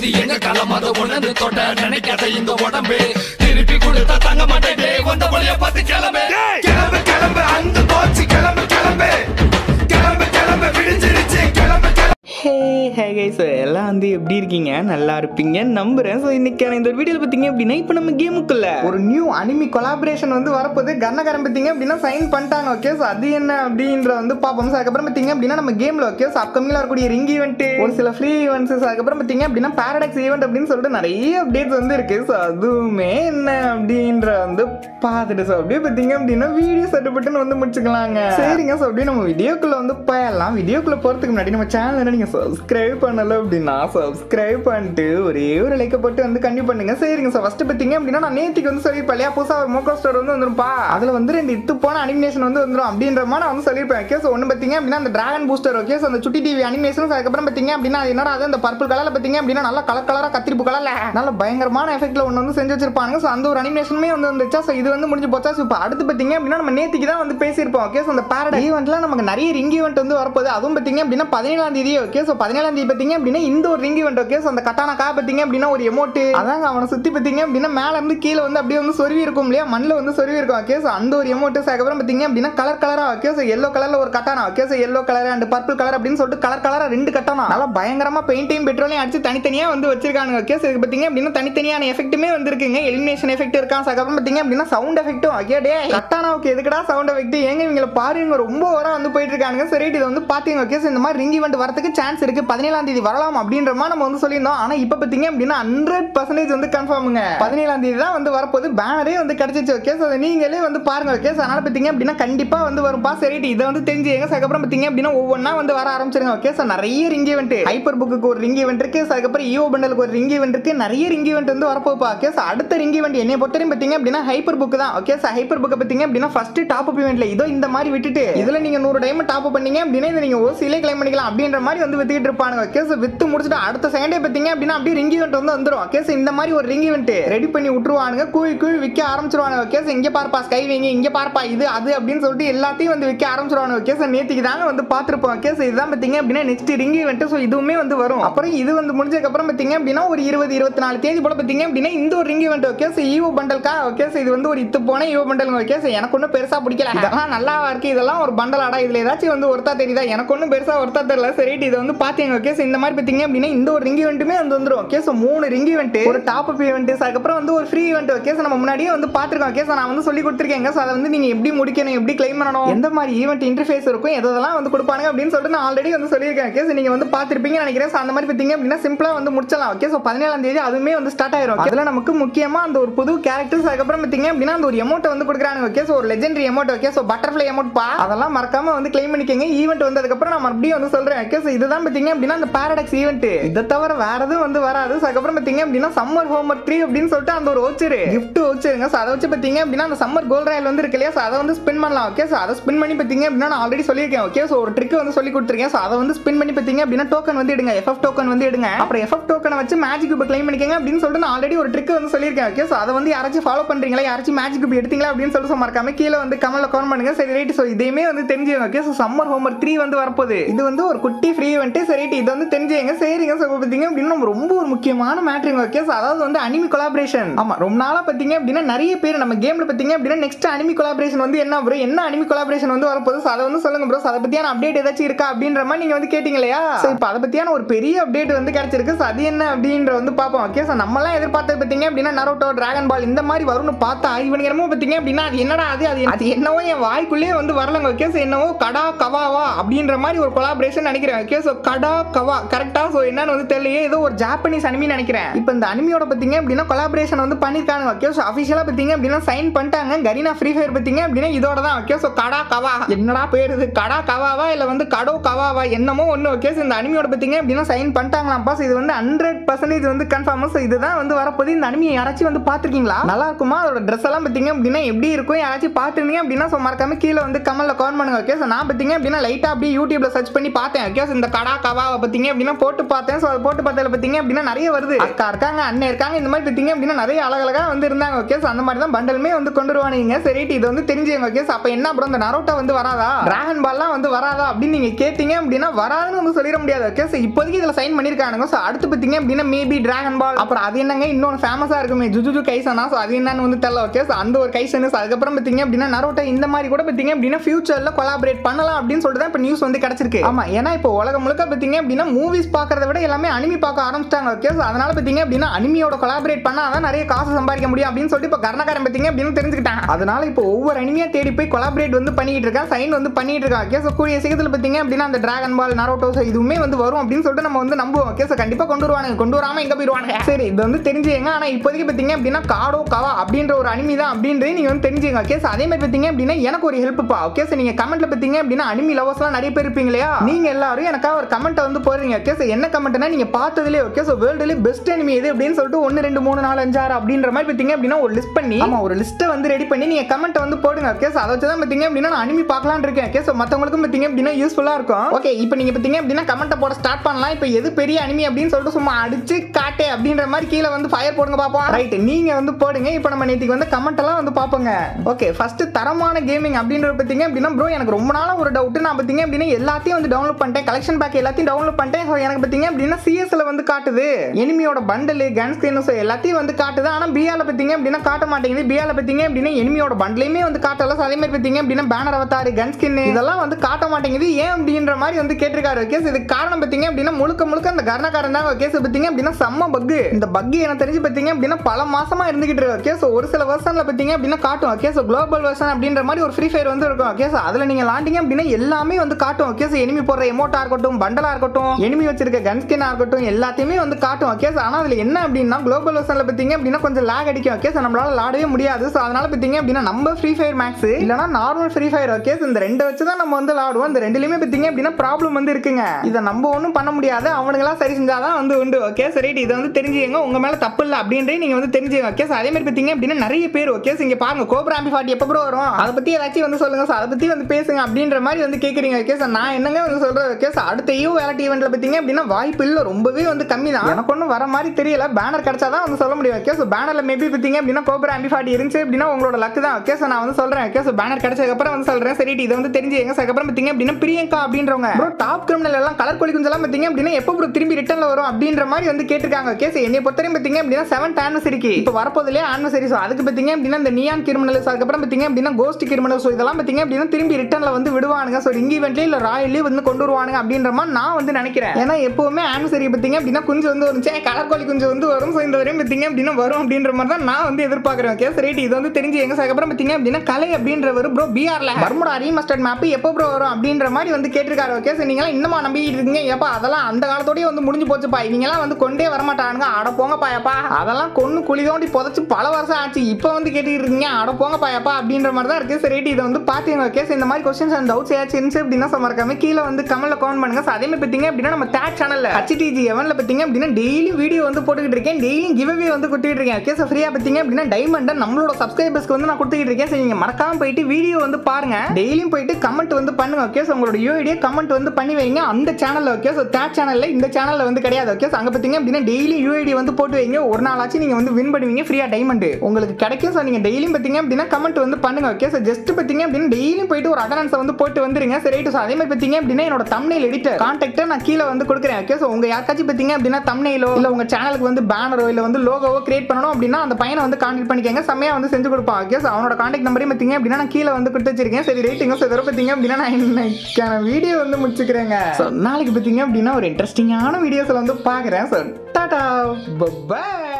இது எங்க காலம் அதை உணர்ந்து தொட்ட நினைக்காத இந்த உடம்பு திருப்பி கொடுத்தா தங்க மாட்டேன் வந்த வழிய பார்த்து கிளம்பு கிளம்பு கிளம்பு அந்த போச்சு கிளம்பு கிளம்பு கிளம்பு கிளம்பு விடிஞ்சிருச்சு கிளம்பு கிளம்பு ஹே ஹே கை ஸோ எல்லாம் வந்து எப்படி இருக்கீங்க நல்லா இருப்பீங்க நம்புறேன் ஸோ இன்னைக்கான இந்த வீடியோவில் பார்த்தீங்க அப்படின்னா இப்போ நம்ம கேமுக்குள்ள ஒரு நியூ அனிமி கொலாபரேஷன் வந்து வரப்போது கண்ணகரம் பார்த்தீங்க அப்படின்னா சைன் பண்ணிட்டாங்க ஓகே ஸோ அது என்ன அப்படின்ற வந்து பார்ப்போம் ஸோ அதுக்கப்புறம் பார்த்தீங்க அப்படின்னா நம்ம கேமில் ஓகே ஸோ அப்கமிங்கில் வரக்கூடிய ரிங் ஈவெண்ட் ஒரு சில ஃப்ரீ ஈவெண்ட்ஸ் அதுக்கப்புறம் பார்த்தீங்க அப்படின்னா பேரடாக்ஸ் ஈவெண்ட் அப்படின்னு சொல்லிட்டு நிறைய அப்டேட்ஸ் வந்து இருக்கு ஸோ அதுவுமே என்ன அப்படின்ற வந்து பார்த்துட்டு ஸோ அப்படியே பார்த்தீங்க அப்படின்னா வீடியோ சட்டுப்பட்டுன்னு வந்து முடிச்சுக்கலாங்க சரிங்க ஸோ அப்படியே நம்ம வீடியோக்குள்ள வந்து போயிடலாம் வீடியோக்குள்ள போகிறதுக்கு முன்னாடி நம்ம சேனலை நீங்கள் சப்ஸ்கிரைப் பண்ணல அப்படின்னா சப்ஸ்கிரைப் பண்ணிட்டு ஒரே ஒரு லைக்கை போட்டு வந்து கண்டிப்பாக பண்ணுங்க சரிங்க ஸோ ஃபஸ்ட்டு பார்த்தீங்க அப்படின்னா நான் நேத்திக்கு வந்து சொல்லியிருப்பேன் இல்லையா புதுசாக ஒரு மோக்கோ ஸ்டோர் வந்து வந்துருப்பா அதில் வந்து ரெண்டு இத்து போன அனிமேஷன் வந்து வந்துடும் அப்படின்ற மாதிரி நான் வந்து சொல்லியிருப்பேன் ஓகே ஸோ ஒன்று பார்த்தீங்க அப்படின்னா அந்த டிராகன் பூஸ்டர் ஓகே ஸோ அந்த சுட்டி டிவி அனிமேஷன் அதுக்கப்புறம் பார்த்தீங்க அப்படின்னா அது என்னடா அது அந்த பர்பிள் கலரில் பார்த்தீங்க அப்படின்னா நல்லா கலர் கலராக கத்திரிப்பு கலரில் நல்ல பயங்கரமான எஃபெக்ட்ல ஒன்று வந்து செஞ்சு வச்சிருப்பாங்க ஸோ அந்த ஒரு அனிமேஷனுமே வந்து வந்துச்சா ஸோ இது வந்து முடிஞ்சு போச்சா ஸோ இப்போ அடுத்து பார்த்தீங்க அப்படின்னா நம்ம நேத்திக்கு தான் வந்து பேசியிருப்போம் ஓகே ஸோ அந்த பேரட் ஈவெண்ட்ல நமக்கு நிறைய ரிங் ஈவெண்ட் வந்து வரப்போகுது அதுவும் பார்த்தீங்க அப்படின்னா பதினேழாம் தேதி ஓகே ஸோ பதினேழாம் தேதி பார்த்தீங்க அப்படின்னா இந்த ஒரு ரிங் ஈவெண்ட் ஓகே ஸோ அந்த கட்டானக்கா பார்த்தீங்க அப்படின்னா ஒரு எமோட்டு அதாங்க அவனை சுற்றி பார்த்தீங்க அப்படின்னா மேலே இருந்து கீழே வந்து அப்படியே வந்து சொருவி இருக்கும் இல்லையா மண்ணில் வந்து சொருவி இருக்கும் ஓகே ஸோ அந்த ஒரு எமோட்டு அதுக்கப்புறம் பார்த்தீங்க அப்படின்னா கலர் கலராக ஓகே ஸோ எல்லோ கலரில் ஒரு கட்டானா okay so yellow colour and purple colour அப்படின்னு சொல்லிட்டு கலர் கலராக ரெண்டு கட்டானா நல்லா பயங்கரமாக பெயிண்டையும் பெட்ரோலையும் அடிச்சு தனித்தனியாக வந்து வச்சிருக்கானுங்க ஓகே ஸோ இது பார்த்தீங்க அப்படின்னா தனித்தனியான எஃபெக்ட்டுமே வந்துருக்குங்க எலிமினேஷன் எஃபெக்ட் இருக்கான் அதுக்கப்புறம் பார்த்தீங்க அப்படின்னா சவுண்ட் எஃபெக்ட்டும் ஓகே டே கட்டானாவுக்கு எதுக்குடா சவுண்ட் எஃபெக்ட் ஏங்க இவங்கள பாருங்க ரொம்ப ஓரா வந்து போயிட்டு இருக்காங்க சரி இது வந்து பார்த்தீங்க ஓகே ஸோ இந்த மாதிரி ரிங் ஈவெண்ட் வரதுக்கு சான்ஸ் இருக்கு பதினேழாம் தேதி வரலாம் அப்படின்ற மாதிரி நம்ம வந்து சொல்லியிருந்தோம் ஆனால் இப்போ பார்த்தீங்க அப்படின்னா ஹண்ட்ரட் பர்சன்டேஜ் வந்து கன்ஃபார்முங்க பதினேழாம் தேதி தான் வந்து வரப்போது பேனரே வந்து கிடைச்சிச்சு ஓகே ஸோ நீங்களே வந்து பாருங்க ஓகே ஸோ அதனால பார்த்தீங்க அப்படின்னா கண்டிப்பாக வந்து வரும்பா சரி இதை வந்து தெரிஞ்சுங்க அதுக்கப்புறம் பார்த்தீங்க அப்படின்னா ஒவ்வொன்றா வந்து வர ஆரம்பிச்சிருங்க ஓகே ஸோ நிறைய ரிங் ஈவெண்ட் ஹைப்பர் புக்கு ஒரு ரிங் ஈவெண்ட் இருக்கு so அதுக்கப்புறம் ஈவோ பண்டலுக்கு ஒரு ரிங் ஈவெண்ட் இருக்கு நிறைய ரிங் ஈவெண்ட் வந்து வரப்போப்பா ஓகே ஸோ அடுத்த ரிங் ஈவெண்ட் என்னை பொறுத்தவரையும் பார்த்தீங்க அப்படின்னா ஹைப்பர் புக் தான் ஓகே ஸோ ஹைப்பர் புக்கை பார்த்தீங்க அப்படின்னா ஃபர்ஸ்ட் டாப் அப் ஈவெண்ட்ல இதோ இந்த மாதிரி விட்டுட்டு இதுல நீங்க நூறு டைம் டாப் அப் பண்ணீங்க அப்படின்னா இதை நீங்க ஓசிலே கிளைம் பண்ணிக்கலாம் அப்படின்ற மாதிரி வந்து வித்துக்கிட்டு இருப்பானுங்க ஓகே ஸோ வித்து முடிச்சுட்டு அடுத்த செகண்டே பார்த்தீங்க அப்படின்னா அப்படியே ரிங் ஈவெண்ட் வந்து வந்துடும் ஓகே ஸோ இந்த மாதிரி ஒரு ரிங் ஈவெண்ட் ரெடி பண்ணி விட்டுருவானுங்க கூவி கூவி விற்க ஆரம்பிச்சிருவானுங்க ஓகே ஸோ இங்க பார்ப்பா ஸ்கை வைங்க இங்க பார்ப்பா இது அது அப்படின்னு சொல்லிட்டு எல்லாத்தையும் வந்து விற்க ஆரம்பிச்சிருவானுங்க ஓகே ஸோ நேற்றுக்கு தாங்க வந்து பார்த்துருப்போம் ஓகே ஸோ இதுதான் பார்த்தீங்க அப்படின்னா நெக்ஸ்ட் ரிங் ஈவெண்ட் ஸோ இதுவுமே வந்து வரும் அப்புறம் இது வந்து முடிஞ்சதுக்கு அப்புறம் பார்த்தீங்க அப்படின்னா ஒரு இருபது இருபத்தி நாலு தேதி போல பார்த்தீங்க அப்படின்னா இந்த ஒரு ring event okay so evo பண்டல்கா ஓகே ஸோ இது வந்து ஒரு இத்து போன ஈவோ பண்டல் ஓகே ஸோ எனக்கு ஒன்றும் பெருசா பிடிக்கல இதெல்லாம் நல்லா இருக்கு இதெல்லாம் ஒரு பண்டல் ஆடா இதுல ஏதாச்சும் வந்து ஒருத்தா தெரியுதா எனக்கு ஒன்றும் பெருசா ஒருத்தா தெரியல சரி இது வந்து பாத்தீங்க ஓகே ஸோ இந்த மாதிரி பார்த்தீங்க அப்படின்னா இந்த ஒரு ரிங் ஈவெண்ட்டுமே வந்து வந்துரும் ஓகே ஸோ மூணு ரிங் ஈவெண்ட் ஒரு டாப் அப் ஈவெண்ட் அதுக்கப்புறம் வந்து ஒரு ஃப்ரீ ஈவெண்ட் ஓகே ஸோ நம்ம முன்னாடியே வந்து பார்த்துருக்கோம் ஓகே ஸோ நான் வந்து சொல்லி கொடுத்துருக்கேங்க ஸோ அதை வந்து நீங்க எப்படி முடிக்கணும் எப்படி கிளைம் பண்ணணும் எந்த மாதிரி ஈவெண்ட் இன்டர்ஃபேஸ் இருக்கும் எதெல்லாம் வந்து கொடுப்பாங்க அப்படின்னு சொல்லிட்டு நான் ஆல்ரெடி வந்து சொல்லியிருக்கேன் ஓகே ஸோ நீங்க வந்து பார்த்துருப்பீங்கன்னு நினைக்கிறேன் ஸோ அந்த மாதிரி பார்த்தீங்க அப்படின்னா சிம்பிளா வந்து முடிச்சலாம் ஓகே ஸோ பதினேழாம் தேதி அதுவுமே வந்து ஸ்டார்ட் ஆயிரும் அதில் நமக்கு முக்கியமா அந்த ஒரு புது கேரக்டர்ஸ் அதுக்கப்புறம் பார்த்தீங்க அப்படின்னா அந்த ஒரு எமௌண்ட் வந்து கொடுக்குறாங்க ஓகே ஸோ ஒரு legendary emote okay so butterfly emote பா அதெல்லாம் மறக்காம வந்து கிளைம் பண்ணிக்கங்க ஈவெண்ட் வந்ததுக்கப்புறம் நான் மறுபடியும் வந்து சொல்றேன் ஓகே ஸோ இதுதான் பார்த்தீங்க அப்படின்னா அந்த பேரடாக்ஸ் ஈவெண்ட் இதை தவிர வேற எதுவும் வந்து வராது ஸோ அதுக்கப்புறம் பார்த்தீங்க அப்படின்னா சம்மர் ஹோம்ஒர்க் த்ரீ அப்படின்னு சொல்லிட்டு அந்த ஒரு ஓச்சரு கிஃப்ட் ஓச்சருங்க ஸோ அதை வச்சு பார்த்தீங்க அப்படின்னா அந்த சம்மர் கோல்ட் ராயல் வந்து இருக்கு இல்லையா ஸோ அதை வந்து ஸ்பின் பண்ணலாம் ஓகே ஸோ அதை ஸ்பின் பண்ணி பார்த்தீங்க அப்படின்னா நான் ஆல்ரெடி சொல்லியிருக்கேன் ஓகே ஸோ ஒரு ட்ரிக் வந்து சொல்லி கொடுத்துருக்கேன் ஸோ அதை வந்து ஸ்பின் பண்ணி பார்த்தீங்க அப்படின்னா டோக்கன் வந்து எடுங்க எஃப்எஃப் டோக்கன் வந்து எடுங்க அப்புறம் எஃப்எஃப் டோக்கனை வச்சு மேஜிக் குப் கிளைம் பண்ணிக்கங்க அப்படின்னு சொல்லிட்டு நான் ஆல்ரெடி ஒரு ட்ரிக் வந்து சொல்லியிருக்கேன் ஓகே ஸோ அதை வந்து யாராச்சும் ஃபாலோ பண்றீங்களா யாராச்சும் மேஜிக் குப் எடுத்தீங்களா அப்படின்னு சொல்லிட்டு so மறக்காம கீழே வந்து கமெண்ட்ல கமெண்ட் பண்ணுங்க சரி ரைட் ஸோ இதையுமே வந்து தெரிஞ்சுங்க okay so summer homework three வந்து வரப்போகுது இது வந்து ஒரு குட்டி ஃப்ரீ வந்துட்டு சரி இது வந்து தெரிஞ்சுங்க சரிங்க ஸோ பார்த்தீங்க அப்படின்னா நம்ம ரொம்ப ஒரு முக்கியமான மேட்ரிங் ஓகே ஸோ அதாவது வந்து அனிமி கொலாபரேஷன் ஆமா ரொம்ப நாளா பார்த்தீங்க அப்படின்னா நிறைய பேர் நம்ம கேம்ல பார்த்தீங்க அப்படின்னா நெக்ஸ்ட் அனிமி கொலாபரேஷன் வந்து என்ன ப்ரோ என்ன அனிமி கொலாபரேஷன் வந்து வரப்போகுது ஸோ அதை வந்து சொல்லுங்க ப்ரோ அதை பத்தியான அப்டேட் ஏதாச்சும் இருக்கா அப்படின்ற மாதிரி நீங்க வந்து கேட்டீங்க இல்லையா ஸோ இப்போ அதை பத்தியான ஒரு பெரிய அப்டேட் வந்து கிடைச்சிருக்கு ஸோ அது என்ன அப்படின்ற வந்து பார்ப்போம் ஓகே ஸோ நம்மலாம் எதிர்பார்த்தது பார்த்தீங்க அப்படின்னா நரோட்டோ டிராகன் பால் இந்த மாதிரி வரும்னு பார்த்தா இவனுக்கு என்னமோ பார்த்தீங்க அப்படின்னா அது என்னடா அது அது அது என்னவோ என் வாய்க்குள்ளேயே வந்து வரலங்க ஓகே ஸோ என்னவோ கடா கவாவா அப்படின்ற மாதிரி ஒரு கொலாபரேஷன் நினைக்கிறேன் ஓகே ஸோ கடா கவா கரெக்டா ஸோ என்னன்னு வந்து தெரியலையே ஏதோ ஒரு ஜாப்பனீஸ் அனிமி நினைக்கிறேன் இப்போ இந்த அனிமியோட பார்த்தீங்க அப்படின்னா கொலாபரேஷன் வந்து பண்ணிருக்காங்க ஓகே ஸோ அஃபிஷியலாக பார்த்தீங்க அப்படின்னா சைன் பண்ணிட்டாங்க கரீனா ஃப்ரீ ஃபயர் பார்த்தீங்க அப்படின்னா இதோட தான் ஓகே ஸோ கடா கவா என்னடா பேர் இது கடா கவாவா இல்லை வந்து கடோ கவாவா என்னமோ ஒன்று ஓகே ஸோ இந்த அனிமியோட பார்த்தீங்க அப்படின்னா சைன் பண்ணிட்டாங்களாம்ப்பா ஸோ இது வந்து ஹண்ட்ரட் பர்சன்டேஜ் வந்து கன்ஃபார்ம் ஸோ இதுதான் வந்து வரப்போது இந்த அனிமியை யாராச்சும் வந்து பார்த்துருக்கீங்களா நல்லா இருக்குமா அதோட ட்ரெஸ் எல்லாம் பார்த்தீங்க அப்படின்னா எப்படி இருக்கும் யாராச்சும் பார்த்துருந்தீங்க அப்படின்னா ஸோ மறக்காம கீழே வந்து கமெண்ட்ல கமெண்ட் பண்ணுங்க ஓகே ஸோ நான் பார்த்தீங்க அப்படின்னா லைட்டாக அப்படியே யூடியூப்ல சர்ச் பண்ணி பார்த்தேன் ஓகே ஸோ இந்த கடா கடா கவாவை பார்த்தீங்க அப்படின்னா போட்டு பார்த்தேன் ஸோ அது போட்டு பார்த்ததுல பார்த்தீங்க அப்படின்னா நிறைய வருது அக்கா இருக்காங்க அண்ணன் இருக்காங்க இந்த மாதிரி பார்த்தீங்க அப்படின்னா நிறைய அழகழகா வந்து இருந்தாங்க ஓகே ஸோ அந்த மாதிரி தான் பண்டலுமே வந்து கொண்டு வருவானுங்க சரி இது வந்து தெரிஞ்சுங்க ஓகே ஸோ அப்போ என்ன அப்புறம் இந்த நரோட்டா வந்து வராதா டிராகன் பால்லாம் வந்து வராதா அப்படின்னு நீங்க கேட்டீங்க அப்படின்னா வராதுன்னு வந்து சொல்லிட முடியாது ஓகே ஸோ இப்போதைக்கு இதில் சைன் பண்ணியிருக்கானுங்க ஸோ அடுத்து பார்த்தீங்க அப்படின்னா மேபி டிராகன் பால் அப்புறம் அது என்னங்க இன்னொன்று ஃபேமஸாக இருக்குமே ஜுஜுஜு கைசனா ஸோ அது என்னன்னு வந்து தெரியல ஓகே ஸோ அந்த ஒரு கைசனு ஸோ அதுக்கப்புறம் பார்த்தீங்க அப்படின்னா நரோட்டா இந்த மாதிரி கூட பார்த்தீங்க அப்படின்னா ஃபியூச்சரில் கொலாபரேட் பண்ணலாம் அப்படின்னு சொல்லிட்டு தான் இப்போ நியூஸ் வந்து கிடச்சிருக்கு ஆமா ஏன்னா இப்போ உலகம் முழுக்க பார்த்தீங்க அப்படின்னா மூவிஸ் பார்க்கறத விட எல்லாமே அனிமி பார்க்க ஆரம்பிச்சிட்டாங்க ஓகே ஸோ அதனால பார்த்தீங்க அப்படின்னா அனிமியோட கொலாபரேட் பண்ணால் தான் நிறைய காசு சம்பாதிக்க முடியும் அப்படின்னு சொல்லிட்டு இப்போ கர்ணக்காரன் பார்த்தீங்க அப்படின்னு தெரிஞ்சுக்கிட்டாங்க அதனால இப்போ ஒவ்வொரு அனிமியா தேடி போய் கொலாபரேட் வந்து பண்ணிட்டு இருக்கான் சைன் வந்து பண்ணிட்டு இருக்கான் ஓகே ஸோ கூடிய சீக்கிரத்தில் பார்த்தீங்க அப்படின்னா அந்த டிராகன் பால் நரோட்டோ ஸோ இதுவுமே வந்து வரும் அப்படின்னு சொல்லிட்டு நம்ம வந்து நம்புவோம் ஓகே ஸோ கண்டிப்பாக கொண்டு வருவானுங்க கொண்டு வராம எங்க போயிருவானுங்க சரி இது வந்து தெரிஞ்சுங்க ஆனா இப்போதைக்கு பார்த்தீங்க அப்படின்னா காடோ கவா அப்படின்ற ஒரு அனிமி தான் அப்படின்றது நீங்க வந்து தெரிஞ்சுங்க ஓகே ஸோ அதே மாதிரி பார்த்தீங்க அப்படின்னா எனக்கு ஒரு ஹெல்ப்புப்பா ஓகே ஸோ நீங்க கமெண்ட்ல பார்த்தீங்க அப்படின்னா அனிமி லவர்ஸ்லாம் நிறைய பேர் இருப்பீங்க இல்லையா நீங்க எல்லாரும் எனக்காக ஒரு கமெண்ட்டை வந்து போடுறீங்க ஓகே ஸோ என்ன கமெண்ட்னா நீங்க பார்த்ததுலே ஓகே ஸோ வேர்ல்டுலேயே பெஸ்ட் அனிமி எது அப்படின்னு சொல்லிட்டு ஒன்று ரெண்டு மூணு நாலு அஞ்சு ஆறு அப்படின்ற மாதிரி பார்த்தீங்க அப்படின்னா ஒரு லிஸ்ட் பண்ணி ஆமா ஒரு லிஸ்ட்டை வந்து ரெடி பண்ணி நீங்க கமெண்ட் வந்து போடுங்க ஓகே ஸோ அதை வச்சு தான் பார்த்தீங்க அப்படின்னா நான் அனிமி பார்க்கலாம்னு இருக்கேன் ஓகே ஸோ மற்றவங்களுக்கும் பார்த்தீங்க அப்படின்னா யூஸ்ஃபுல்லாக இருக்கும் ஓகே இப்போ நீங்க பார்த்தீங்க அப்படின்னா கமெண்ட்டை போட ஸ்டார்ட் பண்ணலாம் இப்போ எது பெரிய அனிமி அப்படின்னு சொல்லிட்டு சும்மா அடிச்சு காட்டு அப்படின்ற மாதிரி கீழே வந்து ஃபயர் போடுங்க பார்ப்போம் ரைட் நீங்க வந்து போடுங்க இப்போ நம்ம நேற்றுக்கு வந்து கமெண்ட் எல்லாம் வந்து பார்ப்போங்க ஓகே ஃபர்ஸ்ட் தரமான கேமிங் அப்படின்றது பார்த்தீங்க அப்படின்னா ப்ரோ எனக்கு ரொம்ப நாளா ஒரு டவுட் நான் பார்த்தீங்க அப்படின்னா எல்லாத்தையும் வந்து டவுன்லோட் பண்ணிட்டேன் கலெக்ஷன் பேக் எல்லாத்தையும் டவுன்லோட் பண்ணிட்டேன் So, எனக்கு பார்த்தீங்க அப்படின்னா சிஎஸ்ல வந்து காட்டுது எனிமியோட பண்டல் கன் ஸ்கின் ஸோ எல்லாத்தையும் வந்து காட்டுது ஆனால் பிஆல பார்த்தீங்க அப்படின்னா காட்ட மாட்டேங்குது பிஆல பார்த்தீங்க அப்படின்னா எனிமியோட பண்டலையுமே வந்து காட்டல So, அதே மாதிரி பார்த்தீங்க அப்படின்னா பேனர் அவத்தாரு கன் ஸ்கின் இதெல்லாம் வந்து காட்ட மாட்டேங்குது ஏன் அப்படின்ற மாதிரி வந்து கேட்டிருக்காரு ஓகே இதுக்கு காரணம் பார்த்தீங்க அப்படின்னா முழுக்க முழுக்க அந்த கர்ணக்காரன் தான் ஓகே பார்த்தீங்க அப்படின்னா செம்ம பக்கு இந்த பக்கு எனக்கு தெரிஞ்சு பார்த்தீங்க அப்படின்னா பல மாசமா இருந்துகிட்டு இருக்கு ஓகே ஸோ ஒரு சில வருஷன்ல பார்த்தீங்க அப்படின்னா காட்டும் ஓகே ஸோ குளோபல் வெர்ஷன் அப்படின்ற மாதிரி ஒரு ஃப்ரீ ஃபயர் வந்து இருக்கும் ஓகே ஸோ அதில் நீங்கள் லாண்டிங்க அப்படின்னா எல்லாமே வந்து காட்டும் ஓகே ஸோ எனிமி போடுற எமோட்டா இருக்கட்டும் பண்டலா இருக்கட்டும் எனிமி வச்சிருக்க கன் ஸ்கின்னா இருக்கட்டும் எல்லாத்தையுமே வந்து காட்டும் ஓகே ஸோ ஆனால் அதில் என்ன அப்படின்னா குளோபல் வெர்ஷனில் பார்த்தீங்க அப்படின்னா கொஞ்சம் லேக் அடிக்கும் ஓகே ஸோ நம்மளால விளாடவே முடியாது ஸோ அதனால பார்த்தீங்க அப்படின்னா நம்ம ஃப்ரீ ஃபயர் மேக்ஸ் இல்லைனா normal Free Fire okay so இந்த ரெண்டை வச்சு தான் நம்ம வந்து விளாடுவோம் இந்த ரெண்டுலையுமே பார்த்தீங்க அப்படின்னா ப்ராப்ளம் வந்து இருக்குங்க இதை நம்ம ஒன்றும் பண்ண முடியாது அவனுங்களாம் சரி செஞ்சாதான் வந்து உண்டு ஓகே சரி இதை வந்து தெரிஞ்சுங்க உங்க மேல தப்பு இல்லை அப்படின்றே நீங்க வந்து தெரிஞ்சுங்க ஓகே அதே மாதிரி பார்த்தீங்க அப்படின்னா நிறைய பேர் ஓகே இங்க பாருங்க கோப்ரா ஆம்பி ஃபார்ட்டி எப்போ ப்ரோ வரும் அதை பத்தி ஏதாச்சும் வந்து சொல்லுங்க சார் அதை பத்தி வந்து பேசுங்க அப்படின்ற மாதிரி வந்து கேக்குறீங்க ஓகே சார் நான் என்னங்க வந்து சொல்றேன் ஓகே சார் அடுத்த ஈவோ வேலட் ஈவெண்ட்ல பார்த்தீங்க அப்படின்னா வாய்ப்பு இல்லை ரொம்பவே வந்து கம்மி தான் எனக்கு ஒன்றும் வர மாதிரி தெரியல பேனர் கிடைச்சாதான் வந்து சொல்ல முடியும் ஓகே ஸோ பேனர்ல மேபி பார்த்தீங்க அப்படின்னா கோப்ரா ஆம்பி ஃபார்ட்டி இருந்துச்சு அப்படின்னா உங்களோட லக்கு தான் ஓகே சார் நான் வந்து சொல்றேன் ஓகே ஸோ பேனர் கிடைச்சதுக்கப்புறம் வந்து சொல்றேன் சரி இதை வந்து தெரிஞ்சுங்க சார் அப்புறம் பார்த்தீங்க அப்படின்னா பிரியங்கா அப்படின்றவங்க ப்ரோ டாப் கிரிமினல் எல்லாம் கலர் கோழி குஞ்செல்லாம் பார்த்தீங்க அப்படின்னா எப்போ ப்ரோ திரும்பி ரிட்டர்ல வரும் அப்படின்ற மாதிரி வந்து கேட்டிருக்காங்க ஓகே சார் என்னை பொறுத்தவரையும் பார்த்தீங்க அப்படின்னா செவன்த் ஆனிவர்சரிக்கு இப்போ வரப்போதிலே ஆனிவர்சரி ஸோ அதுக்கு பார்த்தீங்க அப்படின்னா இந்த நியான் கிரிமினல்ஸ் அதுக்கப்புறம் பார்த்தீங்க அப்படின்னா கோஸ்ட் கிரிமினல் ஸோ இதெல்லாம் பார்த்தீங்க அப்படின்னா திரும்பி ரிட்டர்ல வந்து விடுவானுங்க ஸோ ரிங் ஈவெண்ட்லேயே இல்லை ராயல்லே வந்து கொண்டு வருவானுங்க அப்படின்ற மாதிரி நான் வந்து நினைக்கிறேன் ஏன்னா எப்பவுமே ஆனிவர்சரி பார்த்தீங்க அப்படின்னா குஞ்சு வந்து வரும் சே கலர் கோழி குஞ்சு வந்து வரும் ஸோ இந்த வரையும் பார்த்தீங்க அப்படின்னா வரும் அப்படின்ற மாதிரி தான் நான் வந்து எதிர்பார்க்குறேன் ஓகே சரி இது வந்து தெரிஞ்சு எங்க அதுக்கப்புறம் பார்த்தீங்க அப்படின்னா கலை அப்படின்றவர் ப்ரோ பிஆர்ல பர்முடா ரீமஸ்டர்ட் மேப் எப்போ ப்ரோ வரும் அப்படின்ற மாதிரி வந்து கேட்டிருக்காரு ஓகே சார் நீங்களாம் இன்னமா நம்பிக்கிட்டு இருக்கீங்க ஏப்பா அதெல்லாம் அந்த காலத்தோடய வந்து முடிஞ்சு போச்சுப்பா இவங்கெல்லாம் வந்து கொண்டே வரமாட்டானுங்க அட போங்கப்பா ஏப்பா அதெல்லாம் கொன்னு குழி தோண்டி புதைச்சு பல வருஷம் ஆச்சு இப்போ வந்து கேட்டுக்கிட்டு இருக்கீங்க அட போங்கப்பா ஏப்பா அப்படின்ற மாதிரி தான் இருக்கு சரி இதை வந்து பார்த்தீங்க ஓகே இந்த மாதிரி கொஸ்டின்ஸ் அண்ட் டவுட்ஸ் ஏதாச்சும் இருந்துச்சு அப்படின்னா சொல்ல மறக்காம கீழே வந்து கமெண்ட்ல கமெண்ட் பண்ணுங்க So, அதே மாதிரி பார்த்தீங்க அப்படின்னா நம்ம தேட் சேனல்ல ஹச்டிஜி எவன்ல பார்த்தீங்க அப்படின்னா டெய்லி வீடியோ வந்து போட்டுக்கிட்டு இருக்கேன் டெய்லி கிவ்வே வந்து கொடுத்துட்டு இருக்கேன் ஓகே ஸோ ஃப்ரீயா பார்த்தீங்க அப்படின்னா டைமண்ட் நம்மளோட சப்ஸ்கிரைபர்ஸ்க்கு வந்து நான் கொடுத்துக்கிட்டு இருக்கேன் சரி நீங்க மறக்காம போயிட்டு வீடியோ வந்து பாருங்க டெய்லியும் போயிட்டு கமெண்ட் வந்து பண்ணுங்க ஓகே ஸோ உங்களோட யூஐடியை கமெண்ட் வந்து பண்ணி வைங்க அந்த சேனல்ல ஓகே ஸோ தேட் சேனல்ல இந்த சேனல்ல வந்து கிடையாது ஓகே ஸோ அங்க பார்த்தீங்க அப்படின்னா டெய்லி யூஐடி வந்து போட்டு வைங்க ஒரு நாளாச்சும் நீங்க வந்து வின் பண்ணுவீங்க ஃப்ரீயா டைமண்ட் உங்களுக்கு கிடைக்கும் ஸோ நீங்க டெய்லியும் பார்த்தீங்க அப்படின்னா கமெண்ட் வந்து பண்ணுங்க ஓகே ஸோ ஜஸ்ட் பார்த்தீங்க அப்படின்னா டெய்லியும் போயிட்டு ஒரு அட்டனன்ஸை வந்து போட்டு வந்துருங்க சரி ரைட்டு ஸோ அதே மாதிரி பார்த்தீங்க அப்படின்னா என்னோட தமிழ் எடிட்டர் கான்டாக்டை நான் கீழே வந்து கொடுக்குறேன் ஓகே ஸோ உங்க யாருக்காச்சும் பார்த்தீங்க அப்படின்னா தமிழோ இல்லை உங்க சேனலுக்கு வந்து பேனரோ இல்லை வந்து லோகோவோ கிரியேட் பண்ணணும் அப்படின்னா அந்த பையனை வந்து கான்டாக்ட் பண்ணிக்கங்க செம்மையா வந்து செஞ்சு கொடுப்பான் ஓகே ஸோ அவனோட கான்டாக்ட் நம்பரையும் பார்த்தீங்க அப்படின்னா நான் கீழே வந்து கொடுத்து வச்சிருக்கேன் சரி ரைட்டுங்க ஸோ இதோட பார்த்தீங்க அப்படின்னா நான் இன்னைக்கான வீடியோ வந்து முடிச்சுக்கிறேங்க ஸோ நாளைக்கு பார்த்தீங்க அப்படின்னா ஒரு இன்ட்ரெஸ்டிங்கான வீடியோஸில் வந்து பார்க்குறேன் ஸோ டாடா பை